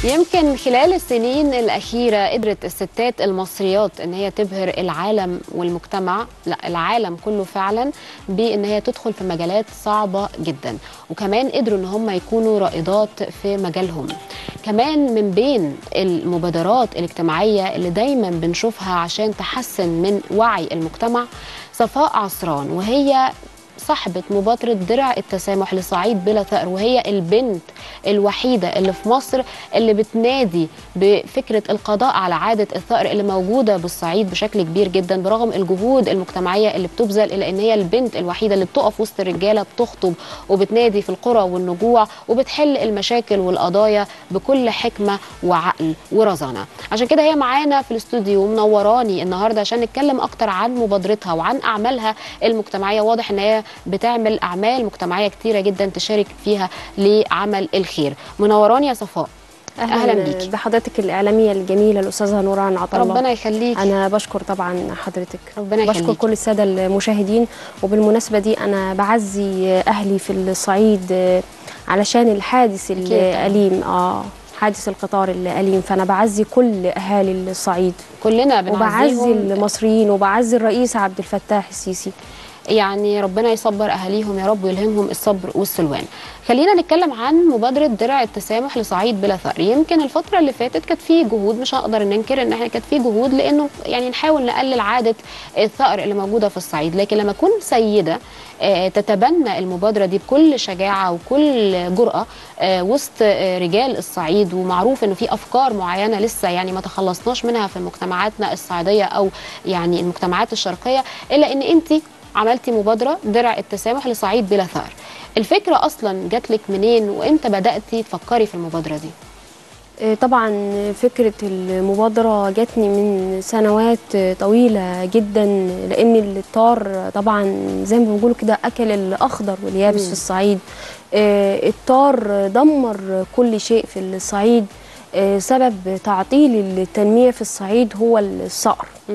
يمكن خلال السنين الأخيرة قدرت الستات المصريات إن هي تبهر العالم والمجتمع لا العالم كله فعلا بإن هي تدخل في مجالات صعبة جدا وكمان قدروا إن هم يكونوا رائدات في مجالهم كمان من بين المبادرات الاجتماعية اللي دايما بنشوفها عشان تحسن من وعي المجتمع صفاء عصران وهي صاحبة مبادرة درع التسامح لصعيد بلا ثأر وهي البنت الوحيدة اللي في مصر اللي بتنادي بفكرة القضاء على عادة الثأر اللي موجودة بالصعيد بشكل كبير جدا برغم الجهود المجتمعية اللي بتبذل إلا إن هي البنت الوحيدة اللي بتقف وسط الرجالة بتخطب وبتنادي في القرى والنجوع وبتحل المشاكل والقضايا بكل حكمة وعقل ورزانة عشان كده هي معانا في الاستوديو منوراني النهاردة عشان نتكلم أكتر عن مبادرتها وعن أعمالها المجتمعية واضح إن هي بتعمل اعمال مجتمعيه كتيره جدا تشارك فيها لعمل الخير منوراني يا صفاء اهلا, أهلاً بيكي بحضرتك الاعلاميه الجميله الاستاذه نوران عطا الله ربنا يخليك انا بشكر طبعا حضرتك ربنا يخليك بشكر كل الساده المشاهدين وبالمناسبه دي انا بعزي اهلي في الصعيد علشان الحادث الاليم اه حادث القطار الأليم فأنا بعزي كل أهالي الصعيد كلنا بنعزيهم وبعزي المصريين وبعزي الرئيس عبد الفتاح السيسي يعني ربنا يصبر اهاليهم يا رب ويلهمهم الصبر والسلوان خلينا نتكلم عن مبادره درع التسامح لصعيد بلا ثأر يمكن الفتره اللي فاتت كانت في جهود مش هنقدر ننكر ان احنا كانت في جهود لانه يعني نحاول نقلل عاده الثأر اللي موجوده في الصعيد لكن لما تكون سيده تتبنى المبادرة دي بكل شجاعة وكل جرأة وسط رجال الصعيد ومعروف انه في افكار معينة لسه يعني ما تخلصناش منها في مجتمعاتنا الصعيدية او يعني المجتمعات الشرقية الا ان انت عملتي مبادره درع التسامح لصعيد بلا ثأر الفكره اصلا جات لك منين وامتى بداتي تفكري في المبادره دي طبعا فكرة المبادرة جاتني من سنوات طويلة جدا لأن الطار طبعا زي ما بيقولوا كده أكل الأخضر واليابس م. في الصعيد الطار دمر كل شيء في الصعيد سبب تعطيل التنمية في الصعيد هو الصقر م.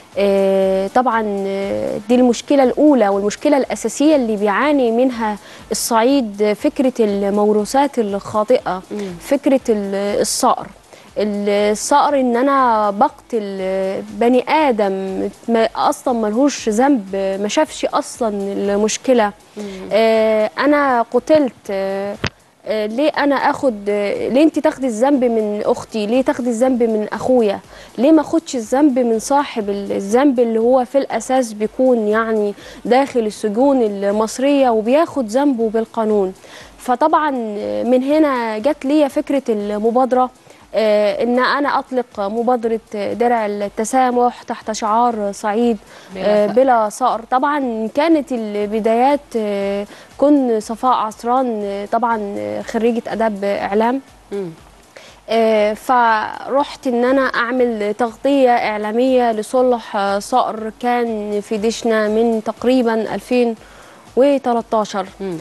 طبعا دي المشكله الاولى والمشكله الاساسيه اللي بيعاني منها الصعيد فكره الموروثات الخاطئه فكره الصقر الصقر ان انا بقتل بني ادم ما اصلا ملهوش ذنب ما شافش اصلا المشكله انا قتلت ليه انا اخد ليه انت تاخدي الذنب من اختي ليه تاخدي الذنب من اخويا ليه ما اخدش الذنب من صاحب الذنب اللي هو في الاساس بيكون يعني داخل السجون المصريه وبياخد ذنبه بالقانون فطبعا من هنا جت لي فكره المبادره آه ان انا اطلق مبادره درع التسامح تحت شعار صعيد آه بلا صقر طبعا كانت البدايات آه كن صفاء عصران طبعا خريجه اداب اعلام فرحت ان انا اعمل تغطيه اعلاميه لصلح صقر كان في دشنا من تقريبا 2000 و13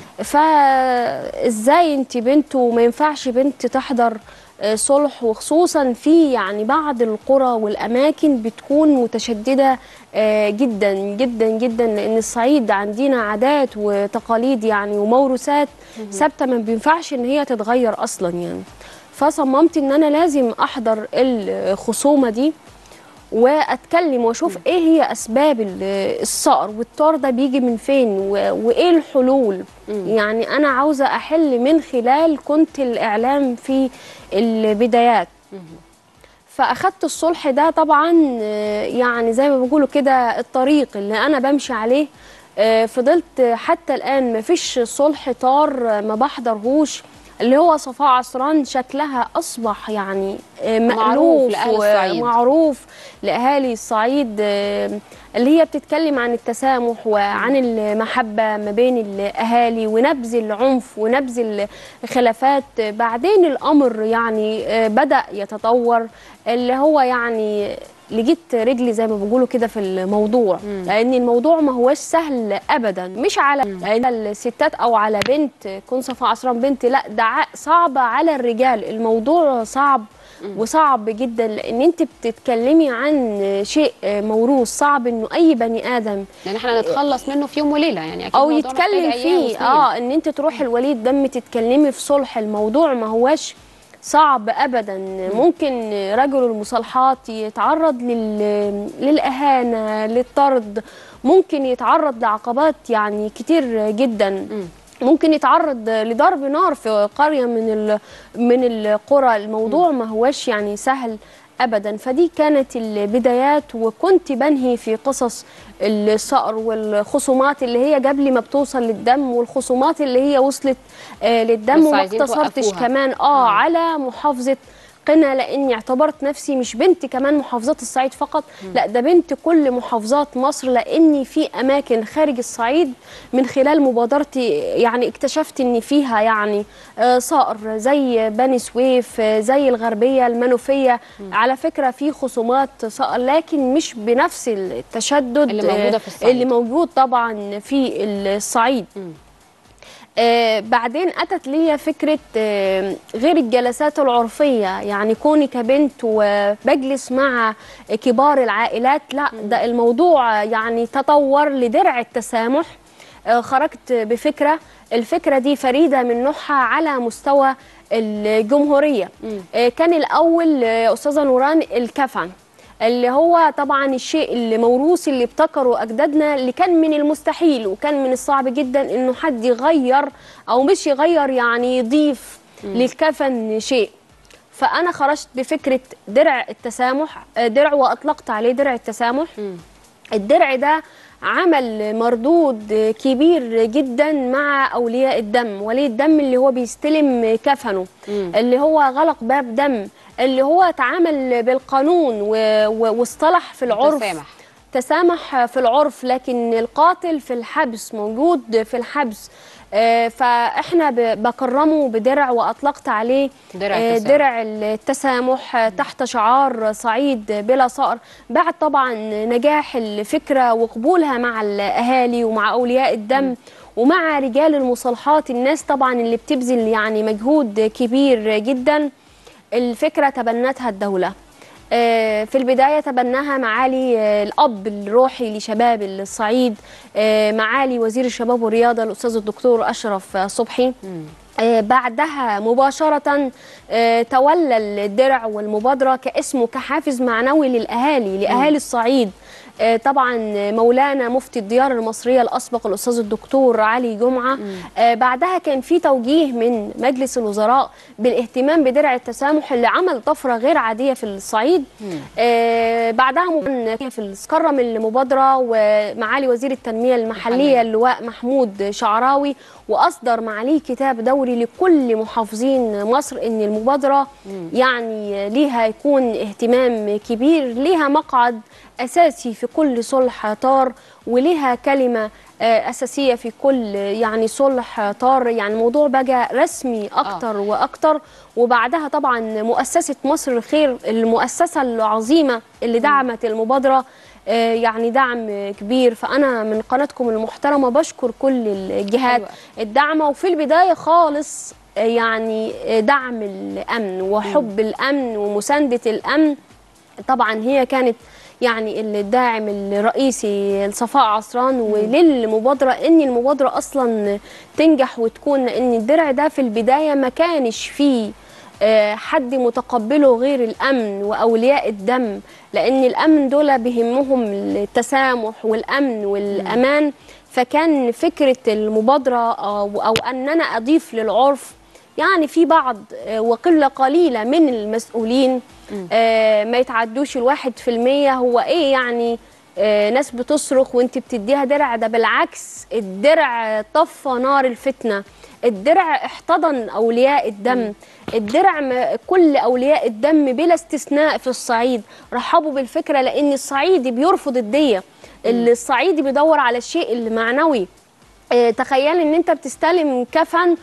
فازاي انت بنت وما ينفعش بنت تحضر صلح وخصوصا في يعني بعض القرى والاماكن بتكون متشدده جدا جدا جدا لان الصعيد عندنا عادات وتقاليد يعني وموروثات ثابته ما بينفعش ان هي تتغير اصلا يعني فصممت ان انا لازم احضر الخصومه دي واتكلم واشوف ايه هي اسباب الصقر والطار ده بيجي من فين وايه الحلول يعني انا عاوزه احل من خلال كنت الاعلام في البدايات فاخدت الصلح ده طبعا يعني زي ما بيقولوا كده الطريق اللي انا بمشي عليه فضلت حتى الان ما فيش صلح طار ما بحضرهوش اللي هو صفاء عصران شكلها اصبح يعني مألوف ومعروف لاهالي الصعيد اللي هي بتتكلم عن التسامح وعن المحبه ما بين الاهالي ونبذ العنف ونبذ الخلافات بعدين الامر يعني بدا يتطور اللي هو يعني لقيت رجلي زي ما بيقولوا كده في الموضوع مم. لان الموضوع ما هوش سهل ابدا مش على لان الستات او على بنت كون صفاء عصران بنت لا ده صعب على الرجال الموضوع صعب وصعب جدا لان انت بتتكلمي عن شيء موروث صعب انه اي بني ادم يعني احنا نتخلص منه في يوم وليله يعني اكيد او الموضوع محتاج يتكلم أيام فيه وسنين. اه ان انت تروحي الوليد دم تتكلمي في صلح الموضوع ما هوش صعب ابدا ممكن رجل المصالحات يتعرض لل... للاهانه للطرد ممكن يتعرض لعقبات يعني كتير جدا ممكن يتعرض لضرب نار في قريه من ال... من القرى الموضوع ما هوش يعني سهل ابدا فدي كانت البدايات وكنت بنهي في قصص الصقر والخصومات اللي هي قبل ما بتوصل للدم والخصومات اللي هي وصلت آه للدم بس وما عايزين اقتصرتش توقفوها. كمان اه على محافظه قنا لاني اعتبرت نفسي مش بنت كمان محافظات الصعيد فقط لا ده بنت كل محافظات مصر لاني في اماكن خارج الصعيد من خلال مبادرتي يعني اكتشفت ان فيها يعني آه، صقر زي بني سويف آه، زي الغربيه المنوفيه على فكره في خصومات صقر لكن مش بنفس التشدد اللي موجودة آه، في الصعيد. اللي موجود طبعا في الصعيد آه بعدين أتت لي فكرة آه غير الجلسات العرفية يعني كوني كبنت وبجلس مع كبار العائلات لا ده الموضوع يعني تطور لدرع التسامح آه خرجت بفكرة الفكرة دي فريدة من نوعها على مستوى الجمهورية آه كان الأول آه أستاذة نوران الكفن اللي هو طبعا الشيء اللي موروث اللي ابتكره اجدادنا اللي كان من المستحيل وكان من الصعب جدا انه حد يغير او مش يغير يعني يضيف للكفن شيء فانا خرجت بفكره درع التسامح آه، درع واطلقت عليه درع التسامح الدرع ده عمل مردود كبير جدا مع اولياء الدم ولي الدم اللي هو بيستلم كفنه اللي هو غلق باب دم اللي هو تعامل بالقانون و- و- واصطلح في العرف متسامح. تسامح في العرف لكن القاتل في الحبس موجود في الحبس آه، فاحنا ب- بكرمه بدرع واطلقت عليه درع آه، التسامح. درع التسامح آه، تحت شعار صعيد بلا صقر بعد طبعا نجاح الفكره وقبولها مع الاهالي ومع اولياء الدم ومع رجال المصالحات الناس طبعا اللي بتبذل يعني مجهود كبير جدا الفكره تبنتها الدوله آه، في البداية تبناها معالي آه، الأب الروحي لشباب الصعيد آه، معالي وزير الشباب والرياضة الأستاذ الدكتور أشرف آه، صبحي آه، بعدها مباشرة آه، تولى الدرع والمبادرة كاسمه كحافز معنوي للأهالي لأهالي الصعيد آه، طبعا مولانا مفتي الديار المصرية الأسبق الأستاذ الدكتور علي جمعة آه، بعدها كان في توجيه من مجلس الوزراء بالاهتمام بدرع التسامح اللي عمل طفرة غير عادية في الصعيد آه، بعدها مب- في كرم المبادرة ومعالي وزير التنمية المحلية اللواء محمود شعراوي وأصدر معاليه كتاب دوري لكل محافظين مصر إن المبادرة يعني ليها يكون اهتمام كبير ليها مقعد أساسي في كل صلح طار وليها كلمة آه، أساسية في كل يعني صلح طار يعني الموضوع بقى رسمي أكتر وأكتر وبعدها طبعا مؤسسة مصر الخير المؤسسة العظيمة اللي دعمت المبادرة آه، يعني دعم كبير فأنا من قناتكم المحترمة بشكر كل الجهات حلوة. الدعمة وفي البداية خالص آه، يعني آه، دعم الأمن وحب الأمن ومساندة الأمن طبعا هي كانت يعني الداعم الرئيسي لصفاء عصران وللمبادرة ان المبادرة اصلا تنجح وتكون ان الدرع ده في البداية ما كانش فيه آه، حد متقبله غير الامن واولياء الدم لان الامن دول بيهمهم التسامح والامن والامان فكان فكره المبادره او أو ان انا اضيف للعرف يعني في بعض آه، وقله قليله من المسؤولين آه، ما يتعدوش الواحد في المية هو ايه يعني آه، ناس بتصرخ وانت بتديها درع ده بالعكس الدرع طفى نار الفتنه الدرع احتضن اولياء الدم الدرع م- كل اولياء الدم بلا استثناء في الصعيد رحبوا بالفكره لان الصعيدي بيرفض الديه الصعيدي بيدور على الشيء المعنوي آه، تخيل ان انت بتستلم كفن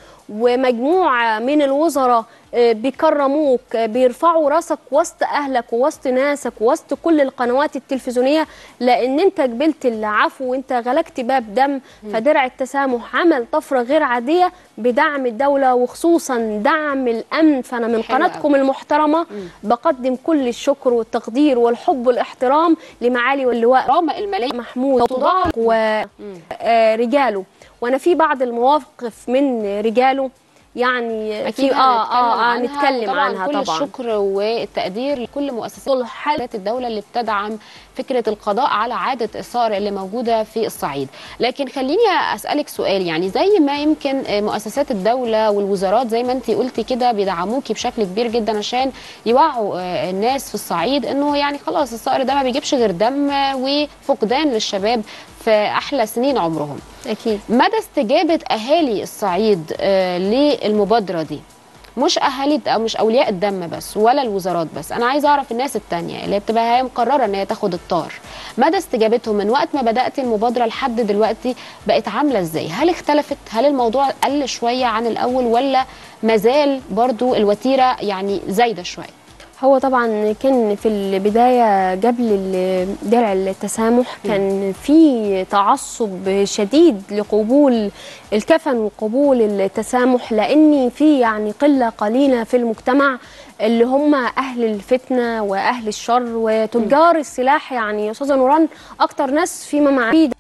ومجموعه من الوزراء آه، بيكرموك آه، بيرفعوا راسك وسط اهلك ووسط ناسك ووسط كل القنوات التلفزيونيه لان انت قبلت العفو وانت غلقت باب دم فدرع التسامح عمل طفره غير عاديه بدعم الدوله وخصوصا دعم الامن فانا من حلو قناتكم المحترمه بقدم كل الشكر والتقدير والحب والاحترام لمعالي واللواء الغرامه الماليه محمود ورجاله وانا في بعض المواقف من رجاله يعني اكيد في اه اه, آه هنتكلم نتكلم طبعا عنها كل طبعا الشكر والتقدير لكل مؤسسات الدوله اللي بتدعم فكره القضاء على عاده الصقر اللي موجوده في الصعيد لكن خليني اسالك سؤال يعني زي ما يمكن مؤسسات الدوله والوزارات زي ما انت قلتي كده بيدعموكي بشكل كبير جدا عشان يوعوا الناس في الصعيد انه يعني خلاص الصقر ده ما بيجيبش غير دم وفقدان للشباب في احلى سنين عمرهم اكيد مدى استجابه اهالي الصعيد آه للمبادره دي مش اهالي او مش اولياء الدم بس ولا الوزارات بس انا عايزه اعرف الناس التانية اللي بتبقى هي مقرره ان هي تاخد الطار مدى استجابتهم من وقت ما بدات المبادره لحد دلوقتي بقت عامله ازاي هل اختلفت هل الموضوع قل شويه عن الاول ولا مازال برضو الوتيره يعني زايده شويه هو طبعا كان في البداية قبل درع التسامح كان في تعصب شديد لقبول الكفن وقبول التسامح لأن في يعني قلة قليلة في المجتمع اللي هم أهل الفتنة وأهل الشر وتجار السلاح يعني يا أستاذة نوران أكتر ناس في مماعيد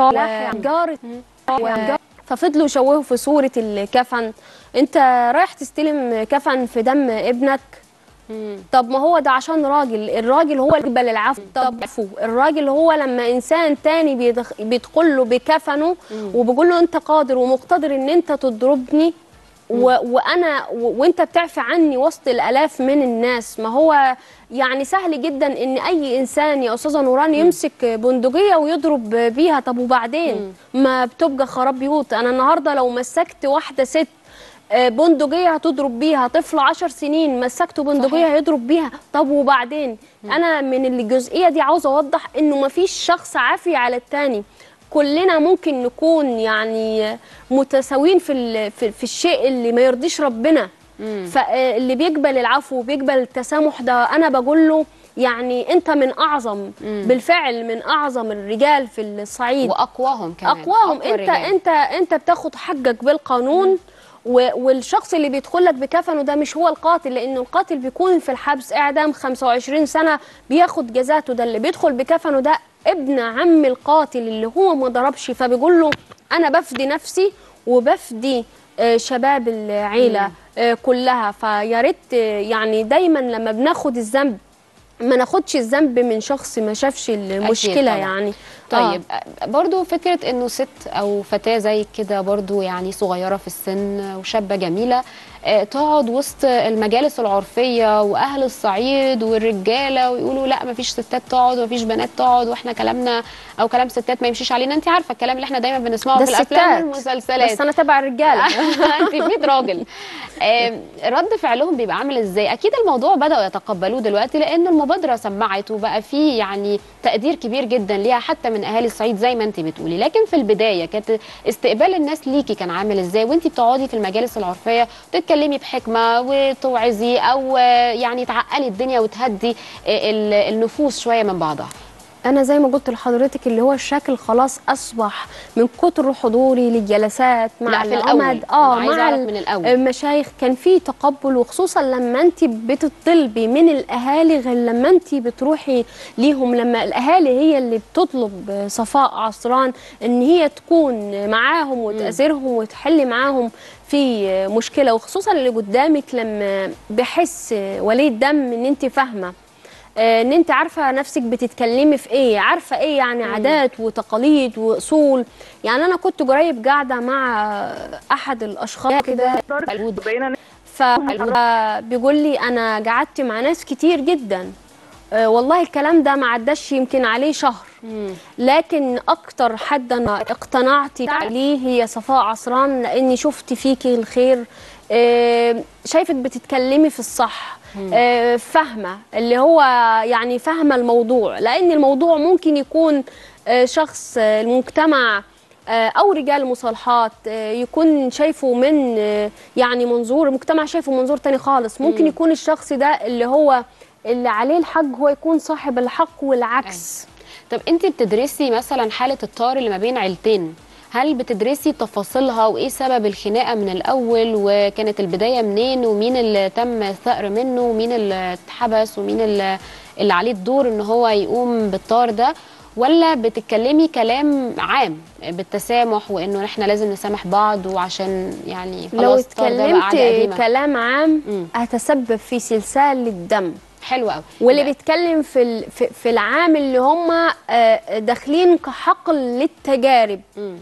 تجار ففضلوا يشوهوا في صورة الكفن أنت رايح تستلم كفن في دم ابنك طب ما هو ده عشان راجل الراجل هو اللي بيقبل العفو طب الراجل هو لما انسان تاني بيدخ... بيدخل له بكفنه وبيقول له انت قادر ومقتدر ان انت تضربني و... وانا و... وانت بتعفي عني وسط الالاف من الناس ما هو يعني سهل جدا ان اي انسان يا استاذه نوران يمسك بندقيه ويضرب بيها طب وبعدين ما بتبقى خراب بيوت انا النهارده لو مسكت واحده ست بندقيه هتضرب بيها طفل عشر سنين مسكته بندقيه هيضرب بيها طب وبعدين م. انا من الجزئيه دي عاوزه اوضح انه ما فيش شخص عافي على التاني كلنا ممكن نكون يعني متساويين في في, في الشيء اللي ما يرضيش ربنا م. فاللي بيقبل العفو وبيقبل التسامح ده انا بقول له يعني انت من اعظم مم. بالفعل من اعظم الرجال في الصعيد واقواهم كمان اقواهم أقوى انت الرجال. انت انت بتاخد حقك بالقانون مم. والشخص اللي بيدخل لك بكفنه ده مش هو القاتل لان القاتل بيكون في الحبس اعدام 25 سنه بياخد جزاته ده اللي بيدخل بكفنه ده ابن عم القاتل اللي هو ما ضربش فبيقول له انا بفدي نفسي وبفدي شباب العيله كلها فيا ريت يعني دايما لما بناخد الذنب ما ناخدش الذنب من شخص ما شافش المشكله يعني طيب آه. برضو فكره انه ست او فتاه زي كده برضو يعني صغيره في السن وشابه جميله آه تقعد وسط المجالس العرفيه واهل الصعيد والرجاله ويقولوا لا ما فيش ستات تقعد وما فيش بنات تقعد واحنا كلامنا او كلام ستات ما يمشيش علينا انت عارفه الكلام اللي احنا دايما بنسمعه في الافلام والمسلسلات بس انا تبع الرجاله انت 100 راجل آه رد فعلهم بيبقى عامل ازاي اكيد الموضوع بداوا يتقبلوه دلوقتي لان المبادره سمعت وبقى فيه يعني تقدير كبير جدا ليها حتى من اهالي الصعيد زي ما انت بتقولي لكن في البدايه كانت استقبال الناس ليكي كان عامل ازاي وانت بتقعدي في المجالس العرفيه تتكلمي بحكمه وتوعظي او يعني تعقلي الدنيا وتهدي النفوس شويه من بعضها انا زي ما قلت لحضرتك اللي هو الشكل خلاص اصبح من كتر حضوري للجلسات مع في العمد اه مع من الأول. المشايخ كان في تقبل وخصوصا لما انت بتطلبي من الاهالي غير لما انت بتروحي ليهم لما الاهالي هي اللي بتطلب صفاء عصران ان هي تكون معاهم وتأثيرهم وتحل معاهم في مشكله وخصوصا اللي قدامك لما بحس ولي الدم ان انت فاهمه ان انت عارفه نفسك بتتكلمي في ايه عارفه ايه يعني عادات وتقاليد واصول يعني انا كنت قريب قاعده مع احد الاشخاص كده فبيقول لي انا قعدت مع ناس كتير جدا أه والله الكلام ده ما عداش يمكن عليه شهر لكن اكتر حد انا اقتنعت عليه هي صفاء عصران لاني شفت فيكي الخير أه شايفك بتتكلمي في الصح آه فاهمه اللي هو يعني فاهمه الموضوع لان الموضوع ممكن يكون آه شخص آه المجتمع او رجال مصالحات يكون شايفه من يعني منظور المجتمع شايفه منظور تاني خالص ممكن يكون الشخص ده اللي هو اللي عليه الحق هو يكون صاحب الحق والعكس طب انت بتدرسي مثلا حاله الطار اللي ما بين عيلتين هل بتدرسي تفاصيلها وايه سبب الخناقه من الاول وكانت البدايه منين ومين اللي تم الثأر منه ومين اللي اتحبس ومين اللي, اللي عليه الدور ان هو يقوم بالطار ده ولا بتتكلمي كلام عام بالتسامح وانه احنا لازم نسامح بعض وعشان يعني لو خلاص الطار ده بقى اتكلمت عادة قديمة. كلام عام مم. هتسبب في سلسال الدم حلو قوي واللي يبقى- بيتكلم في ال- في في العام اللي هم آه، داخلين كحقل للتجارب مم.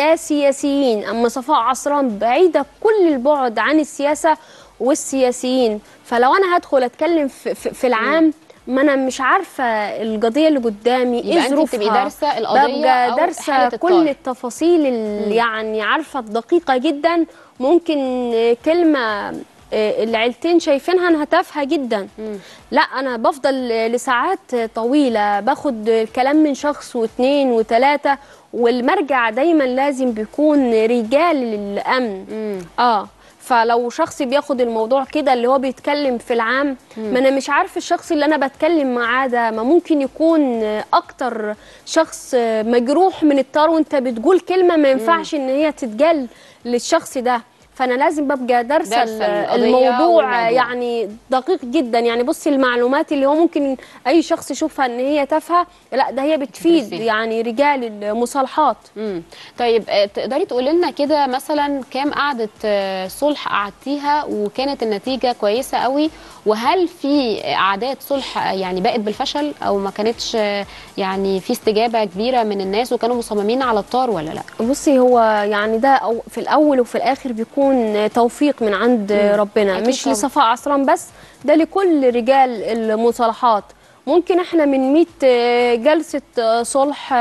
كسياسيين اما صفاء عصران بعيده كل البعد عن السياسه والسياسيين فلو انا هدخل اتكلم في, في, في العام ما انا مش عارفه القضيه اللي قدامي يبقى ايه انت ظروفها بتبقي دارسه القضيه ببقى او دارسه حالة كل الطار. التفاصيل اللي يعني عارفه الدقيقه جدا ممكن آه، كلمه آه، العيلتين شايفينها انها تافهه جدا مم. لا انا بفضل لساعات طويله باخد الكلام من شخص واثنين وثلاثه والمرجع دايما لازم بيكون رجال الامن مم. اه فلو شخص بياخد الموضوع كده اللي هو بيتكلم في العام ما انا مش عارف الشخص اللي انا بتكلم معاه ده ما ممكن يكون اكتر شخص مجروح من الطار وانت بتقول كلمه ما ينفعش ان هي تتقال للشخص ده فانا لازم ببقى دارسه دارسة القضية الموضوع والموضوع. يعني دقيق جدا يعني بصي المعلومات اللي هو ممكن اي شخص يشوفها ان هي تافهه لا ده هي بتفيد تدرسيها. يعني رجال المصالحات مم. طيب آه، تقدري تقولي لنا كده مثلا كام قعده آه، صلح قعدتيها وكانت النتيجه كويسه قوي وهل في قعدات صلح آه، يعني بقت بالفشل او ما كانتش آه، يعني في استجابه كبيره من الناس وكانوا مصممين على الطار ولا لا بصي هو يعني ده أو في الاول وفي الاخر بيكون توفيق من عند ربنا أكيد مش طبعا. لصفاء عصران بس ده لكل رجال المصالحات ممكن احنا من 100 جلسه صلح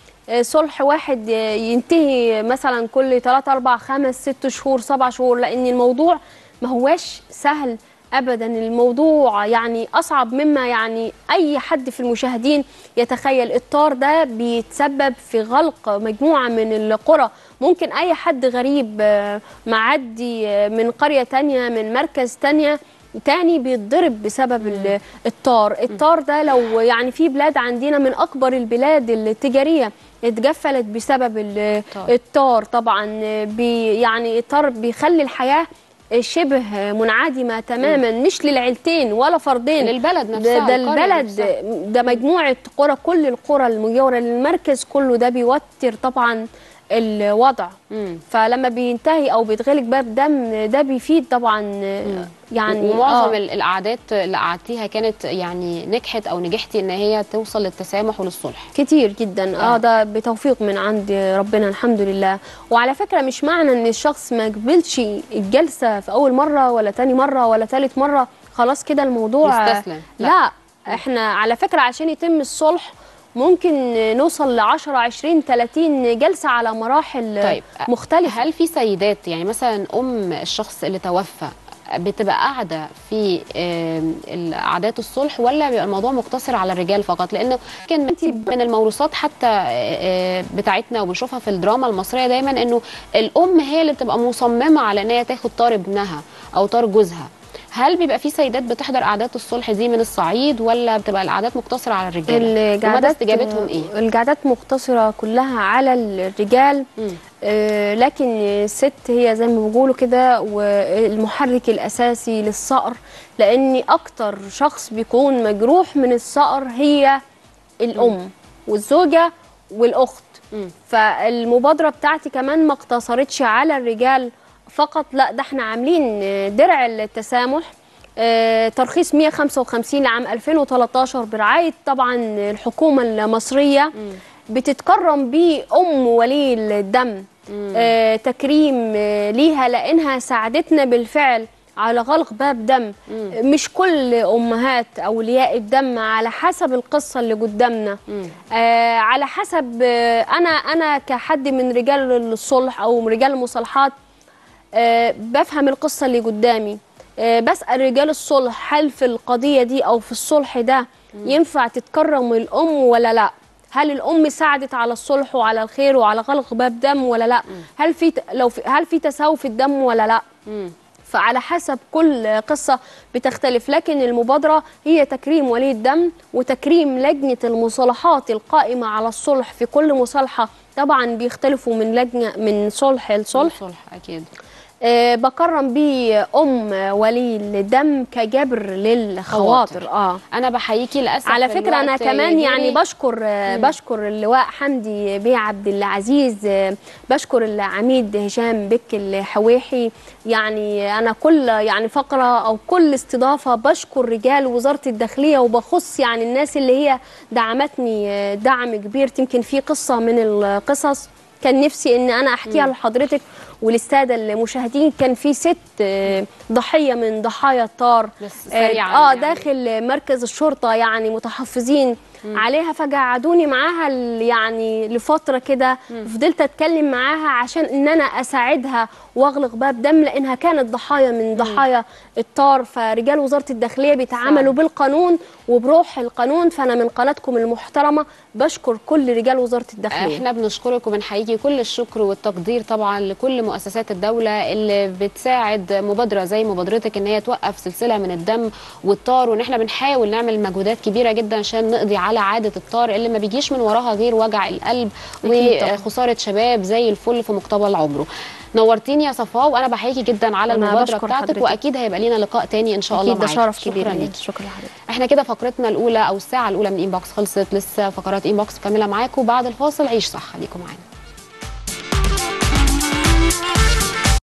صلح واحد ينتهي مثلا كل 3 4 5 6 شهور 7 شهور لان الموضوع ما هواش سهل ابدا الموضوع يعني اصعب مما يعني اي حد في المشاهدين يتخيل الطار ده بيتسبب في غلق مجموعه من القرى ممكن اي حد غريب آه، معدي آه، من قريه تانية من مركز تانية تاني بيتضرب بسبب ال- الطار الطار ده لو يعني في بلاد عندنا من اكبر البلاد التجاريه اتقفلت بسبب ال- طار. الطار طبعا بي يعني الطار بيخلي الحياه شبه منعدمه تماما مش للعيلتين ولا فردين للبلد ده, نفسها ده القرية البلد نفسها. ده مجموعه قرى كل القرى المجاوره للمركز كله ده بيوتر طبعا الوضع مم. فلما بينتهي او بيتغلق باب دم ده بيفيد طبعا يعني ومعظم آه. ال- القعدات اللي قعدتيها كانت يعني نجحت او نجحتي ان هي توصل للتسامح وللصلح كتير جدا آه. اه ده بتوفيق من عند ربنا الحمد لله وعلى فكره مش معنى ان الشخص ما قبلش الجلسه في اول مره ولا تاني مره ولا تالت مره خلاص كده الموضوع يستسلم. لا. لا. لا احنا على فكره عشان يتم الصلح ممكن نوصل ل 10 20 30 جلسه على مراحل طيب مختلفه هل في سيدات يعني مثلا ام الشخص اللي توفى بتبقى قاعده في آم، قعدات الصلح ولا بيبقى الموضوع مقتصر على الرجال فقط لانه كان من الموروثات حتى آه، بتاعتنا وبنشوفها في الدراما المصريه دايما انه الام هي اللي بتبقى مصممه على ان هي تاخد طار ابنها او طار جوزها هل بيبقى في سيدات بتحضر قعدات الصلح دي من الصعيد ولا بتبقى القعدات مقتصره على الرجاله ومدى القعدات استجابتهم ايه القعدات مقتصره كلها على الرجال مم. آه، لكن الست هي زي ما بيقولوا كده والمحرك الاساسي للصقر لان اكتر شخص بيكون مجروح من الصقر هي الام والزوجه والاخت مم. فالمبادره بتاعتي كمان ما اقتصرتش على الرجال فقط لا ده احنا عاملين درع التسامح آه، ترخيص 155 لعام 2013 برعايه طبعا الحكومه المصريه بتتكرم بيه ام ولي الدم آه، تكريم آه، ليها لانها ساعدتنا بالفعل على غلق باب دم مش كل امهات اولياء الدم على حسب القصه اللي قدامنا آه على حسب آه انا انا كحد من رجال الصلح او رجال المصالحات آه بفهم القصه اللي قدامي آه بسال رجال الصلح هل في القضيه دي او في الصلح ده ينفع تتكرم الام ولا لا هل الام ساعدت على الصلح وعلى الخير وعلى غلق باب دم ولا لا هل في لو في هل في تساوي في الدم ولا لا مم. فعلى حسب كل قصة بتختلف لكن المبادرة هي تكريم ولي الدم وتكريم لجنة المصالحات القائمة على الصلح في كل مصالحة طبعا بيختلفوا من لجنة من صلح لصلح صلح اكيد آه، بكرم بيه ام ولي الدم كجبر للخواطر اه انا بحييكي للاسف على فكره انا الوقت كمان يعني يجري. بشكر آه، بشكر اللواء حمدي بيه عبد العزيز آه، بشكر العميد هشام بك الحويحي يعني انا كل يعني فقره او كل استضافه بشكر رجال وزاره الداخليه وبخص يعني الناس اللي هي دعمتني آه، دعم كبير يمكن في قصه من القصص كان نفسي ان انا احكيها لحضرتك وللساده المشاهدين كان في ست آه، ضحيه من ضحايا الطار بس اه سريعاً آه، يعني. داخل مركز الشرطه يعني متحفظين عليها فقعدوني معاها ال- يعني لفتره كده فضلت اتكلم معاها عشان ان انا اساعدها واغلق باب دم لانها كانت ضحايا من ضحايا الطار فرجال وزاره الداخليه بيتعاملوا صح. بالقانون وبروح القانون فانا من قناتكم المحترمه بشكر كل رجال وزاره الداخليه احنا بنشكرك وبنحييكي كل الشكر والتقدير طبعا لكل مؤسسات الدوله اللي بتساعد مبادره زي مبادرتك ان هي توقف سلسله من الدم والطار وان احنا بنحاول نعمل مجهودات كبيره جدا عشان نقضي على عاده الطار اللي ما بيجيش من وراها غير وجع القلب أكيد طبعاً. وخساره شباب زي الفل في مقتبل عمره نورتيني يا صفاء وانا بحييكي جدا على أنا المبادره بشكر بتاعتك حضرتك. واكيد هيبقى لينا لقاء تاني ان شاء الله اكيد ده معاكي. شرف كبير شكرا ليا. ليكي شكرا لحضرتك احنا كده فقرتنا الاولى او الساعه الاولى من انبوكس خلصت لسه فقرات انبوكس مكمله معاكم بعد الفاصل عيش صح خليكم معانا